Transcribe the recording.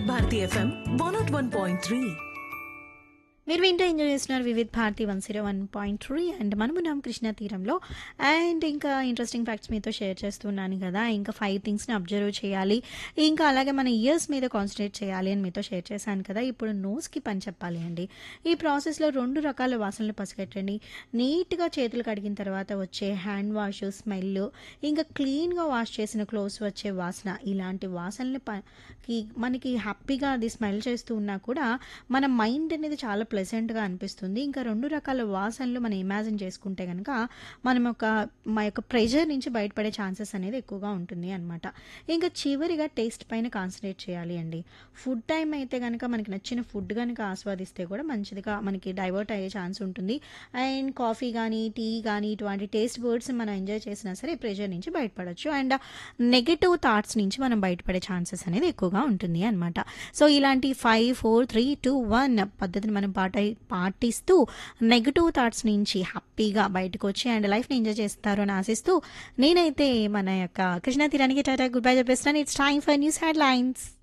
Bharati FM one nought one point three మీరు వింటూ enjoy చేస్తున్నారు Vividh Bharati one zero one point three and మనమున్నాం కృష్ణా తీరంలో అండ్ ఇంకా ఇంట్రెస్టింగ్ ఫ్యాక్ట్స్ మీతో షేర్ చేస్తున్నాను కదా ఇంకా ఫైవ్ థింగ్స్ని అబ్జర్వ్ చేయాలి ఇంకా అలాగే మన ఇయర్స్ మీద కాన్సన్ట్రేట్ చేయాలి అని మీతో షేర్ చేశాను కదా ఇప్పుడు నోస్కి పని చెప్పాలి అండి ఈ ప్రాసెస్లో రెండు రకాల వాసనలు పసిగట్టండి నీట్గా చేతులు కడిగిన తర్వాత వచ్చే హ్యాండ్ వాష్ స్మెల్ ఇంకా క్లీన్గా వాష్ చేసిన క్లోత్స్ వచ్చే వాసన ఇలాంటి వాసనలు ప- మనకి హ్యాపీగా అది స్మెల్ చేస్తూ ఉన్నా కూడా మన మైండ్ అనేది చాలా ప్లెజెంట్గా అనిపిస్తుంది ఇంకా రెండు రకాల వాసనలు మనం ఇమాజిన్ చేసుకుంటే కనుక మనం ఒక మా యొక్క ప్రెషర్ నుంచి బయటపడే ఛాన్సెస్ అనేది ఎక్కువగా ఉంటుంది అనమాట ఇంకా చివరిగా టేస్ట్ పైన కాన్సన్ట్రేట్ చేయాలి అండి ఫుడ్ టైం అయితే కనుక మనకి నచ్చిన ఫుడ్ కనుక ఆస్వాదిస్తే కూడా మంచిదిగా మనకి డైవర్ట్ అయ్యే ఛాన్స్ ఉంటుంది అండ్ కాఫీ కానీ టీ కానీ ఇటువంటి టేస్ట్ వర్డ్స్ మనం ఎంజాయ్ చేసినా సరే ప్రెషర్ నుంచి బయటపడవచ్చు అండ్ నెగటివ్ థాట్స్ నుంచి మనం బయటపడే ఛాన్సెస్ అనేది ఎక్కువగా ఉంటుంది అనమాట సో ఇలాంటి five four three two one పద్ధతిని మనం పాట పాటిస్తూ నెగటివ్ థాట్స్ నుంచి హ్యాపీగా బయటకు వచ్చి అండ్ లైఫ్ని ఎంజాయ్ చేస్తారు అని ఆశిస్తూ నేనైతే మన యొక్క కృష్ణా తీరానికి టాటా గుడ్ బై చెప్పేస్తాను it's time for news head lines